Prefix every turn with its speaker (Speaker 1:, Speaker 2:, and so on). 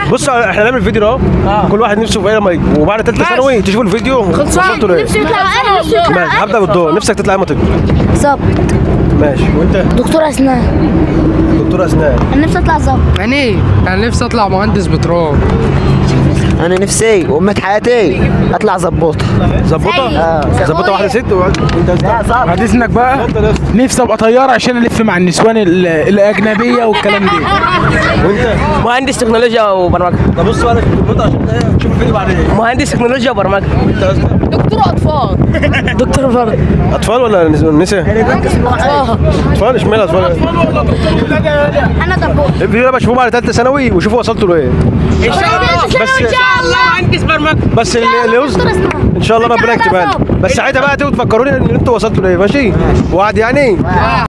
Speaker 1: بص احنا هنعمل فيديو اهو كل واحد نفسه في ايه لما يجي وبعد ثالثه ثانوي تشوفوا الفيديو وصلتوا لايه
Speaker 2: نفسي يطلع انا نفسي يطلع
Speaker 1: ماشي هبدا بالضوء نفسك تطلع ايه ما تكبر
Speaker 2: ظابط
Speaker 1: ماشي وانت
Speaker 2: دكتور اسنان
Speaker 1: دكتور اسنان
Speaker 2: انا نفسي اطلع ظابط
Speaker 3: يعني انا نفسي اطلع مهندس بترول
Speaker 4: انا نفسي وامة حياتي اطلع زبوطه
Speaker 1: ظبطه
Speaker 2: زي-
Speaker 1: ظبطه واحده ست وانت
Speaker 5: بعد اذنك بقى نفسي ابقى طياره عشان الف مع النسوان ال- الاجنبيه والكلام ده
Speaker 1: وانت
Speaker 6: مهندس تكنولوجيا وبرمجه
Speaker 1: طب بص بقى الكمبيوتر عشان ايه تشوف الفيديو بعدين
Speaker 6: مهندس تكنولوجيا وبرمجه
Speaker 1: وانت يا اسطى
Speaker 6: دكتور اطفال دكتور برضه
Speaker 1: اطفال ولا نس- نساء؟ اطفال اشمعنى اطفال؟
Speaker 2: انا دبور
Speaker 1: الفيديو ده بشوفوه بعد ثالثه ثانوي وشوفوا وصلتوا لايه
Speaker 2: ان شاء الله
Speaker 1: بس-
Speaker 2: ان شاء الله
Speaker 6: مهندس برمجه
Speaker 1: بس اللي اللي يوصل
Speaker 2: دكتور اسنان
Speaker 1: ان شاء الله
Speaker 2: إن شاء
Speaker 1: ربنا
Speaker 2: الله
Speaker 1: يكتبها لي.
Speaker 2: ظابط.
Speaker 1: بس ساعتها بقى تبقوا تفكروني ان انتوا وصلتوا لايه ماشي وعد يعني